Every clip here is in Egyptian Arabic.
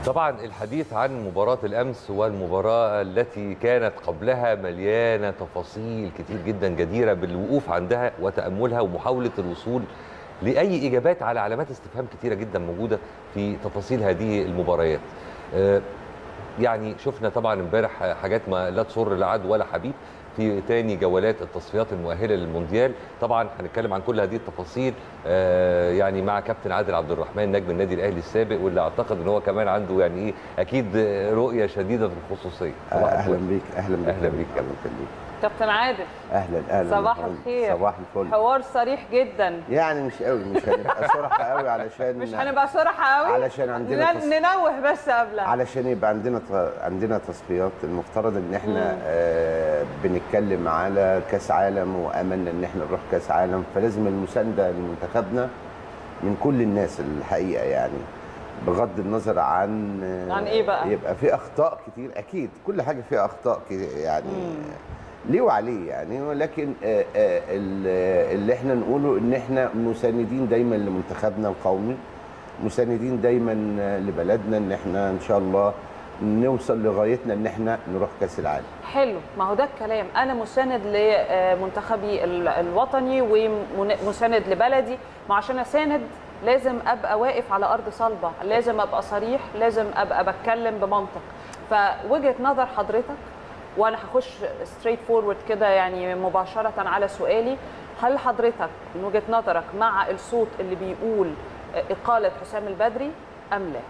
طبعا الحديث عن مباراة الأمس والمباراة التي كانت قبلها مليانة تفاصيل كتير جدا جديرة بالوقوف عندها وتأملها ومحاولة الوصول لأي إجابات على علامات استفهام كتيرة جدا موجودة في تفاصيل هذه المباريات آه، يعني شفنا طبعا امبارح حاجات ما لا تسر لا عدو ولا حبيب في تاني جولات التصفيات المؤهله للمونديال طبعا هنتكلم عن كل هذه التفاصيل آه، يعني مع كابتن عادل عبد الرحمن نجم النادي الاهلي السابق واللي اعتقد ان هو كمان عنده يعني ايه اكيد رؤيه شديده في الخصوصيه صباح اهلا الفل. بيك اهلا بيك أهلا بيك. اهلا بيك كابتن عادل اهلا اهلا صباح أهلاً. الخير صباح الفل حوار صريح جدا يعني مش قوي مش هنبقى صراحه قوي علشان مش هنبقى صراحة قوي علشان عندنا ن- تص- ننوه بس قبلها علشان يبقى عندنا ت- عندنا تصفيات المفترض ان احنا مم. آه بنتكلم على كاس عالم واملنا ان احنا نروح كاس عالم فلازم المسانده لمنتخبنا من كل الناس الحقيقه يعني بغض النظر عن آه، عن إيه بقى؟ يبقى في اخطاء كتير اكيد كل حاجه فيها اخطاء كتير يعني ليه وعليه يعني ولكن آه، آه، ال- اللي احنا نقوله ان احنا مساندين دايما لمنتخبنا القومي مساندين دايما لبلدنا ان احنا ان شاء الله نوصل لغايتنا ان احنا نروح كاس العالم حلو ما هو ده الكلام انا مساند لمنتخبي ال- الوطني ومساند لبلدي ما عشان اساند لازم ابقى واقف على ارض صلبه لازم ابقى صريح لازم ابقى بتكلم بمنطق فوجهه نظر حضرتك وانا هخش ستريت فورورد كده يعني مباشره على سؤالي هل حضرتك من وجهه نظرك مع الصوت اللي بيقول اقاله حسام البدري ام لا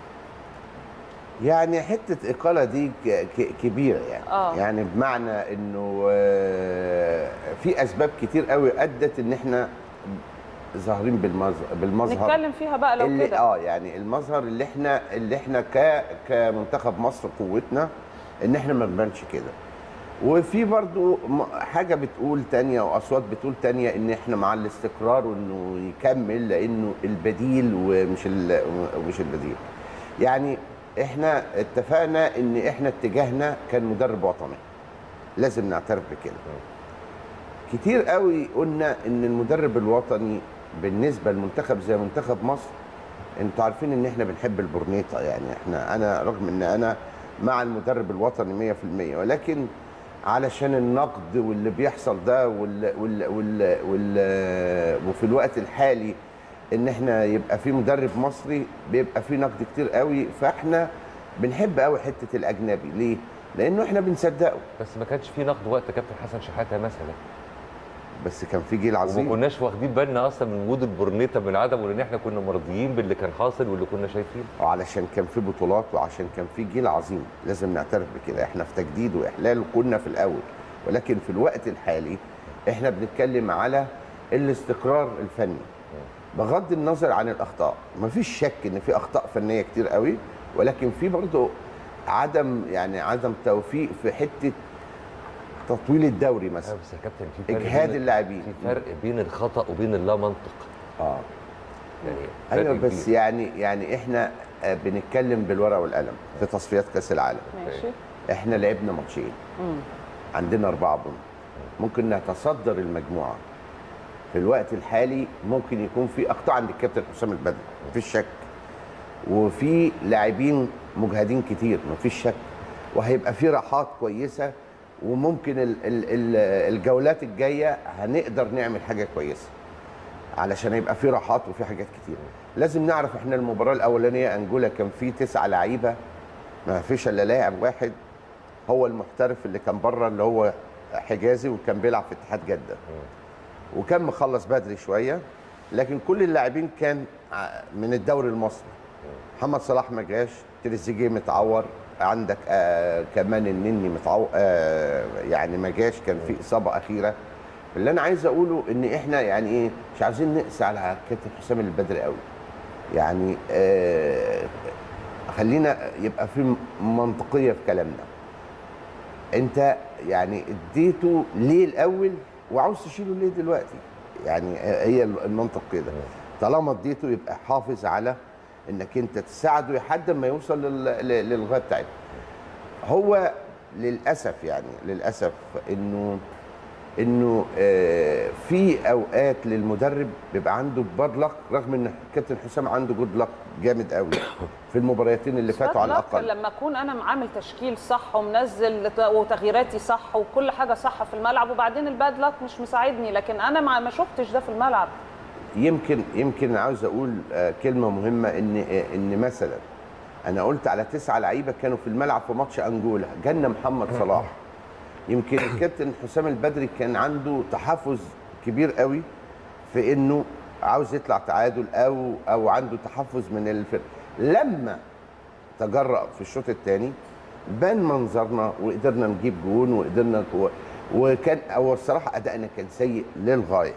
يعني حته اقاله دي ك- ك- كبيره يعني آه. يعني بمعنى انه آه، في اسباب كتير قوي ادت ان احنا ظاهرين بالمظهر بالمظهر نتكلم فيها بقى لو اللي كده اه يعني المظهر اللي احنا اللي احنا ك كمنتخب مصر قوتنا ان احنا ما نبانش كده وفي برضو م- حاجه بتقول تانية واصوات بتقول تانية ان احنا مع الاستقرار وانه يكمل لانه البديل ومش ال- ومش البديل يعني احنا اتفقنا ان احنا اتجاهنا كان مدرب وطني لازم نعترف بكده كتير قوي قلنا ان المدرب الوطني بالنسبه لمنتخب زي منتخب مصر انتوا عارفين ان احنا بنحب البورنيطه يعني احنا انا رغم ان انا مع المدرب الوطني 100% ولكن علشان النقد واللي بيحصل ده وال وال وال وال وفي الوقت الحالي ان احنا يبقى في مدرب مصري بيبقى في نقد كتير قوي فاحنا بنحب قوي حته الاجنبي ليه؟ لانه احنا بنصدقه بس ما كانش في نقد وقت كابتن حسن شحاته مثلا بس كان في جيل وما عظيم كناش واخدين بالنا اصلا من وجود البورنيتا من عدمه لان احنا كنا مرضيين باللي كان حاصل واللي كنا شايفينه وعلشان كان في بطولات وعشان كان في جيل عظيم لازم نعترف بكده احنا في تجديد واحلال كنا في الاول ولكن في الوقت الحالي احنا بنتكلم على الاستقرار الفني بغض النظر عن الاخطاء مفيش شك ان في اخطاء فنيه كتير قوي ولكن في برضه عدم يعني عدم توفيق في حته تطويل الدوري لا مثلا بس يا كابتن في فرق اجهاد بين- اللاعبين في فرق بين الخطا وبين اللا منطق اه يعني فرق ايوه بس كبير. يعني يعني احنا آه، بنتكلم بالورقه والقلم في تصفيات كاس العالم ماشي احنا لعبنا ماتشين مم. عندنا أربعة بونت ممكن نتصدر المجموعة في الوقت الحالي ممكن يكون في أخطاء عند الكابتن حسام البدري مفيش شك وفي لاعبين مجهدين كتير مفيش شك وهيبقى في راحات كويسة وممكن ال ال ال الجولات الجاية هنقدر نعمل حاجة كويسة علشان يبقى في راحات وفي حاجات كتير لازم نعرف احنا المباراة الأولانية أنجولا كان في تسعة لعيبة ما فيش إلا لاعب واحد هو المحترف اللي كان بره اللي هو حجازي وكان بيلعب في اتحاد جده وكان مخلص بدري شويه لكن كل اللاعبين كان ع- من الدوري المصري محمد صلاح ما جاش تريزيجيه متعور عندك آه كمان النني متعور آه يعني ما جاش كان في اصابه اخيره اللي انا عايز اقوله ان احنا يعني ايه مش عايزين نقسى على كابتن حسام البدري قوي يعني آه خلينا يبقى في منطقيه في كلامنا انت يعني اديته ليه الاول وعاوز تشيله ليه دلوقتي يعني هي المنطق كده طالما اديته يبقى حافظ على انك انت تساعده لحد ما يوصل لل- لل- للغايه بتاعته هو للاسف يعني للاسف انه انه آه، في اوقات للمدرب بيبقى عنده باد لك رغم ان كابتن حسام عنده جود لك جامد قوي في المباريتين اللي فاتوا على بس الاقل لما اكون انا عامل تشكيل صح ومنزل وتغييراتي صح وكل حاجه صح في الملعب وبعدين الباد لك مش مساعدني لكن انا ما ما شفتش ده في الملعب يمكن يمكن عاوز اقول آه، كلمه مهمه ان آه، ان مثلا انا قلت على تسعه لعيبه كانوا في الملعب في ماتش انجولا جالنا محمد صلاح يمكن الكابتن حسام البدري كان عنده تحفظ كبير قوي في انه عاوز يطلع تعادل او او عنده تحفظ من الفرق لما تجرأ في الشوط الثاني بان منظرنا وقدرنا نجيب جون وقدرنا و- وكان هو الصراحه ادائنا كان سيء للغايه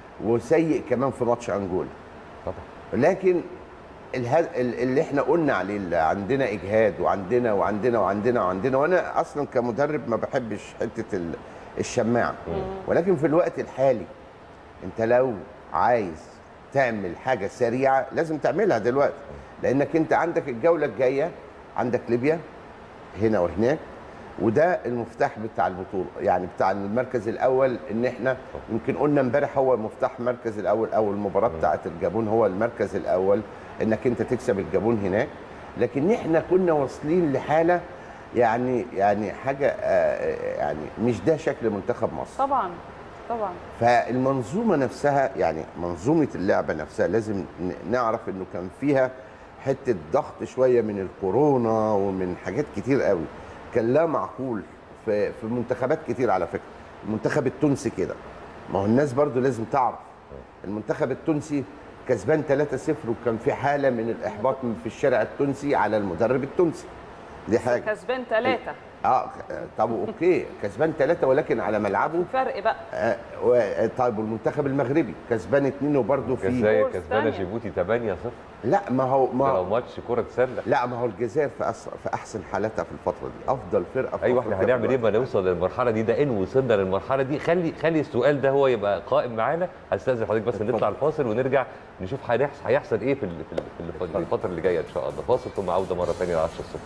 وسيء كمان في ماتش انجولا طبعا لكن اله- ال- اللي احنا قلنا عليه اللي عندنا اجهاد وعندنا وعندنا وعندنا وعندنا وانا اصلا كمدرب ما بحبش حته ال- الشماعه ولكن في الوقت الحالي انت لو عايز تعمل حاجه سريعه لازم تعملها دلوقتي لانك انت عندك الجوله الجايه عندك ليبيا هنا وهناك وده المفتاح بتاع البطوله يعني بتاع المركز الاول ان احنا يمكن قلنا امبارح هو مفتاح المركز الاول او المباراه بتاعه الجابون هو المركز الاول انك انت تكسب الجابون هناك لكن احنا كنا واصلين لحاله يعني يعني حاجه آه، يعني مش ده شكل منتخب مصر طبعا طبعا فالمنظومه نفسها يعني منظومه اللعبه نفسها لازم ن- نعرف انه كان فيها حته ضغط شويه من الكورونا ومن حاجات كتير قوي كان لا معقول في في منتخبات كتير على فكره المنتخب التونسي كده ما هو الناس برضو لازم تعرف المنتخب التونسي كسبان 3-0 وكان في حاله من الاحباط في الشارع التونسي على المدرب التونسي دي حاجه كسبان ثلاثه اه طب اوكي كسبان ثلاثه ولكن على ملعبه فرق بقى آه، و- طيب والمنتخب المغربي كسبان اتنين وبرضه في الجزائر كورس كسبانه تانية. جيبوتي 8 0 لا ما هو ده ما لو ماتش كره سله لا ما هو الجزائر في أس... في احسن حالاتها في الفتره دي افضل فرقه في ايوه أفريقيا احنا هنعمل في ايه ما نوصل للمرحله دي ده ان وصلنا للمرحله دي خلي خلي السؤال ده هو يبقى قائم معانا هستاذن حضرتك بس اتفضل. نطلع الفاصل ونرجع نشوف هيحصل هيحصل ايه في ال- في ال- في الف- الفتره اللي جايه ان شاء الله فاصل ثم عوده مره ثانيه ل 10 الصبح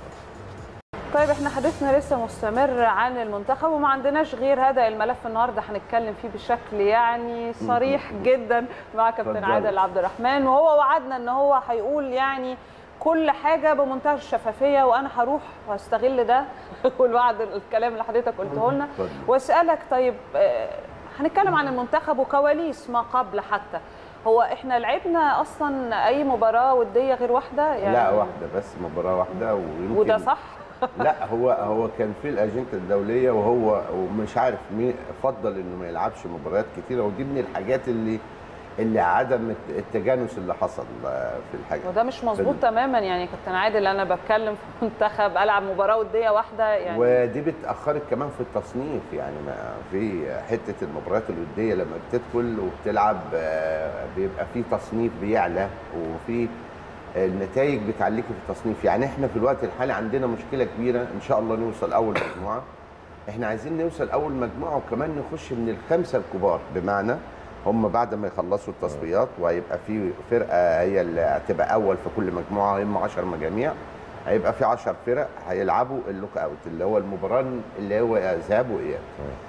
طيب احنا حديثنا لسه مستمر عن المنتخب وما عندناش غير هذا الملف النهارده هنتكلم فيه بشكل يعني صريح جدا مع كابتن اتفضل. عادل عبد الرحمن وهو وعدنا ان هو هيقول يعني كل حاجه بمنتهى الشفافيه وانا هروح واستغل ده والوعد الكلام اللي حضرتك قلته لنا اتفضل. واسالك طيب آه، هنتكلم عن المنتخب وكواليس ما قبل حتى هو احنا لعبنا اصلا اي مباراه وديه غير واحده يعني لا واحده بس مباراه واحده ويمكن وده صح لا هو هو كان في الاجنده الدوليه وهو ومش عارف مين فضل انه ما يلعبش مباريات كتيره ودي من الحاجات اللي اللي عدم الت- التجانس اللي حصل آه، في الحاجه وده مش مظبوط في- تماما يعني كابتن عادل انا بتكلم في منتخب العب مباراه وديه واحده يعني ودي بتاخرك كمان في التصنيف يعني ما في حته المباريات الوديه لما بتدخل وبتلعب آه، بيبقى في تصنيف بيعلى وفي النتائج بتعليكي في التصنيف يعني احنا في الوقت الحالي عندنا مشكله كبيره ان شاء الله نوصل اول مجموعه احنا عايزين نوصل اول مجموعه وكمان نخش من الخمسه الكبار بمعنى هم بعد ما يخلصوا التصفيات وهيبقى في فرقه هي اللي هتبقى اول في كل مجموعه هم 10 مجاميع هيبقى في 10 فرق هيلعبوا اللوك اوت اللي هو المباراه اللي هو ذهاب واياب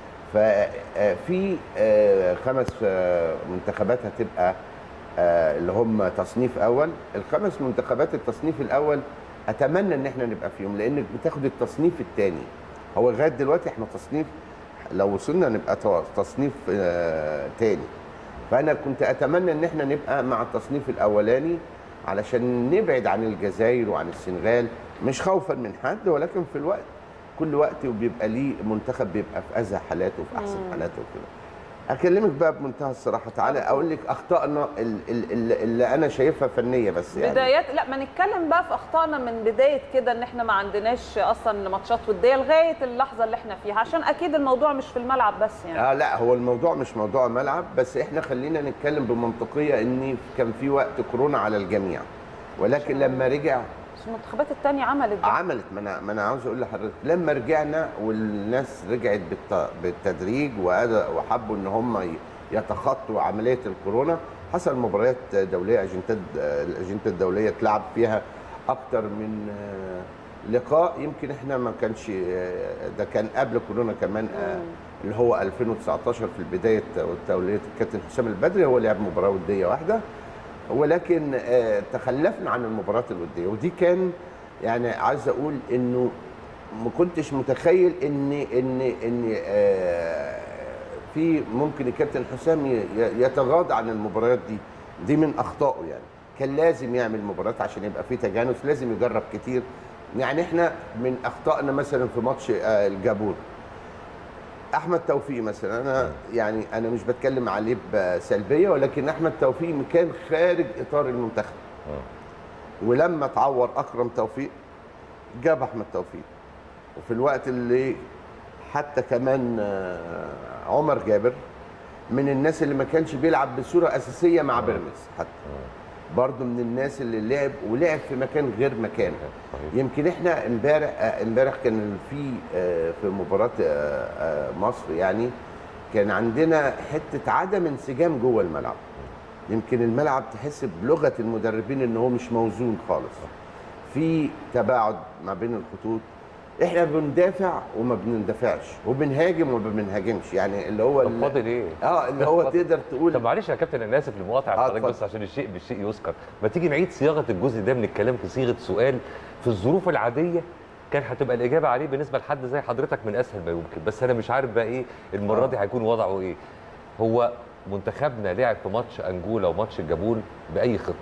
ففي خمس آه، منتخبات هتبقى آه، اللي هم تصنيف اول الخمس منتخبات التصنيف الاول اتمنى ان احنا نبقى فيهم لانك بتاخد التصنيف الثاني هو لغايه دلوقتي احنا تصنيف لو وصلنا نبقى تو- تصنيف آه، تاني فانا كنت اتمنى ان احنا نبقى مع التصنيف الاولاني علشان نبعد عن الجزائر وعن السنغال مش خوفا من حد ولكن في الوقت كل وقت وبيبقى ليه منتخب بيبقى في ازهى حالاته وفي احسن حالاته وكده اكلمك بقى بمنتهى الصراحه تعالى اقول لك اخطائنا ال- ال- ال- اللي انا شايفها فنيه بس يعني بدايات لا ما نتكلم بقى في اخطائنا من بدايه كده ان احنا ما عندناش اصلا ماتشات وديه لغايه اللحظه اللي احنا فيها عشان اكيد الموضوع مش في الملعب بس يعني اه لا هو الموضوع مش موضوع ملعب بس احنا خلينا نتكلم بمنطقيه ان كان في وقت كورونا على الجميع ولكن لما رجع بس المنتخبات الثانيه عملت ده عملت ما انا ما انا عاوز اقول لحضرتك لما رجعنا والناس رجعت بالت- بالتدريج وأد- وحبوا ان هم ي- يتخطوا عمليه الكورونا حصل مباريات دوليه اجندات الاجنده الدوليه اتلعب فيها اكتر من آه، لقاء يمكن احنا ما كانش آه، ده كان قبل كورونا كمان آه، اللي هو 2019 في البدايه توليه الكابتن حسام البدري هو لعب مباراه وديه واحده ولكن آه، تخلفنا عن المباراه الوديه ودي كان يعني عايز اقول انه ما كنتش متخيل ان ان ان آه، في ممكن الكابتن حسام ي- ي- يتغاضى عن المباريات دي دي من اخطائه يعني كان لازم يعمل مباريات عشان يبقى في تجانس لازم يجرب كتير يعني احنا من اخطائنا مثلا في ماتش آه، الجابون احمد توفيق مثلا انا يعني انا مش بتكلم عليه بسلبيه ولكن احمد توفيق كان خارج اطار المنتخب ولما اتعور اكرم توفيق جاب احمد توفيق وفي الوقت اللي حتى كمان آه، عمر جابر من الناس اللي ما كانش بيلعب بصوره اساسيه مع بيراميدز حتى برضه من الناس اللي لعب ولعب في مكان غير مكانه صحيح. يمكن احنا امبارح آه، امبارح كان في آه، في مباراه آه، آه، مصر يعني كان عندنا حته عدم انسجام جوه الملعب يمكن الملعب تحس بلغه المدربين ان هو مش موزون خالص في تباعد ما بين الخطوط احنا بندافع وما بندافعش وبنهاجم وما بنهاجمش يعني اللي هو طب ال- فاضل ايه؟ اه اللي هو اتفضل. تقدر تقول طب معلش يا كابتن انا اسف للمقاطعه آه، حضرتك اتفضل. بس عشان الشيء بالشيء يذكر ما تيجي نعيد صياغه الجزء ده من الكلام في صيغه سؤال في الظروف العاديه كان هتبقى الاجابه عليه بالنسبه لحد زي حضرتك من اسهل ما يمكن بس انا مش عارف بقى ايه المره آه. دي هيكون وضعه ايه هو منتخبنا لعب في ماتش انجولا وماتش الجابون باي خطه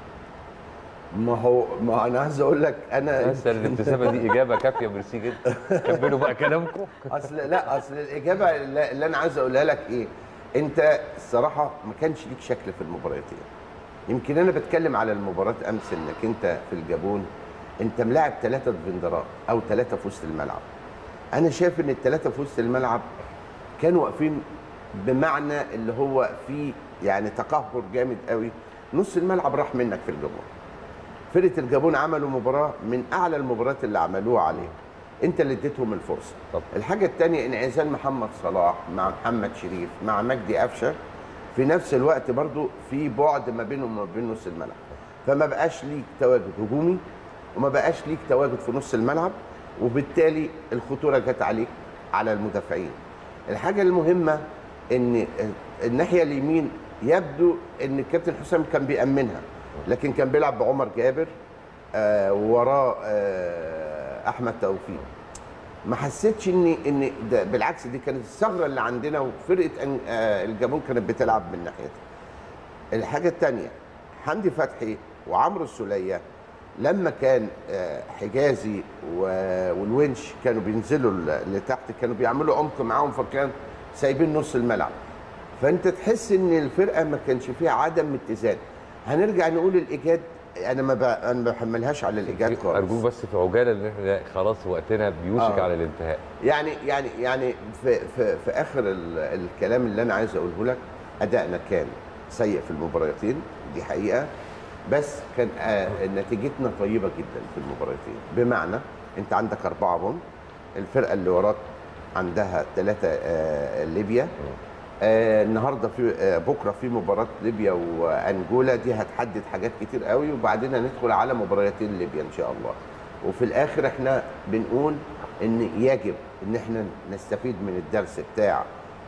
ما هو ما هو انا عايز اقول لك انا بس الابتسامه دي اجابه كافيه ميرسي جدا كملوا بقى كلامكم اصل لا اصل الاجابه اللي اللي انا عايز اقولها لك ايه انت الصراحه ما كانش ليك شكل في المباراتين يمكن انا بتكلم على المباراه امس انك انت في الجابون انت ملاعب ثلاثه ديفندرات او ثلاثه في وسط الملعب انا شايف ان الثلاثه في وسط الملعب كانوا واقفين بمعنى اللي هو في يعني تقهر جامد قوي نص الملعب راح منك في الجابون فرقه الجابون عملوا مباراه من اعلى المباريات اللي عملوها عليه انت اللي اديتهم الفرصه طب. الحاجه الثانيه انعزال محمد صلاح مع محمد شريف مع مجدي قفشه في نفس الوقت برضو في بعد ما بينهم وما بين نص الملعب فما بقاش ليك تواجد هجومي وما بقاش ليك تواجد في نص الملعب وبالتالي الخطوره جت عليك على المدافعين الحاجه المهمه ان الناحيه اليمين يبدو ان الكابتن حسام كان بيأمنها لكن كان بيلعب بعمر جابر آه وراه آه احمد توفيق ما حسيتش ان ان ده بالعكس دي كانت الثغره اللي عندنا وفرقه أن- آه الجابون كانت بتلعب من ناحيتها الحاجه الثانيه حمدي فتحي وعمرو السوليه لما كان آه، حجازي و- والونش كانوا بينزلوا ل- لتحت كانوا بيعملوا عمق معاهم فكان سايبين نص الملعب فانت تحس ان الفرقه ما كانش فيها عدم اتزان هنرجع نقول الايجاد انا ما ب... انا ما بحملهاش على الايجاد خالص ارجوك بس في عجاله ان احنا خلاص وقتنا بيوشك آه. على الانتهاء يعني يعني يعني في في في اخر ال- الكلام اللي انا عايز اقوله لك ادائنا كان سيء في المباراتين دي حقيقه بس كان آه نتيجتنا طيبه جدا في المباراتين بمعنى انت عندك اربعه بونت الفرقه اللي وراك عندها ثلاثه آه ليبيا آه النهارده في آه بكره في مباراه ليبيا وانجولا دي هتحدد حاجات كتير قوي وبعدين هندخل على مباراتين ليبيا ان شاء الله وفي الاخر احنا بنقول ان يجب ان احنا نستفيد من الدرس بتاع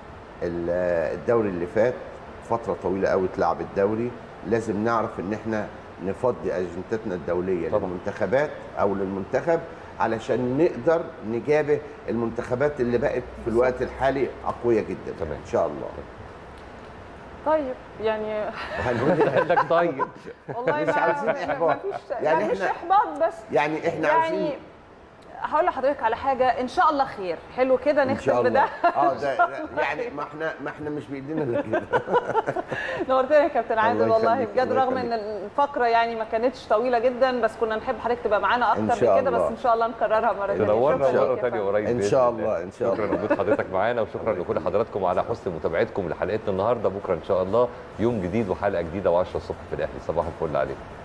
ال- الدوري اللي فات فتره طويله قوي اتلعب الدوري لازم نعرف ان احنا نفضي اجندتنا الدوليه طبعا. للمنتخبات او للمنتخب علشان نقدر نجابه المنتخبات اللي بقت في الوقت الحالي اقويه جدا تمام. ان شاء الله طيب يعني وهنقول قال لك طيب والله مش ما- عاوزين ما- إحباط. مفيش يعني يعني مش إحنا- احباط بس يعني احنا عاوزين يعني هقول لحضرتك على حاجه ان شاء الله خير حلو كده ان شاء نختم الله بده اه ده يعني ما احنا ما احنا مش بايدينا غير كده نورتنا يا كابتن عادل الله والله يخليك، بجد الله رغم ان يخليك. الفقره يعني ما كانتش طويله جدا بس كنا نحب حضرتك تبقى معانا إن اكتر شاء من كده بس الله. ان شاء الله نكررها مره ثانيه تنورنا شكراً مره ليك يا ثانيه فندم. قريب ان بإذن شاء الله. الله ان شاء شكرا الله لوجود حضرتك معانا وشكرا لكل حضراتكم على حسن متابعتكم لحلقتنا النهارده بكره ان شاء الله يوم جديد وحلقه جديده و10 الصبح في الاهلي صباح الفل عليكم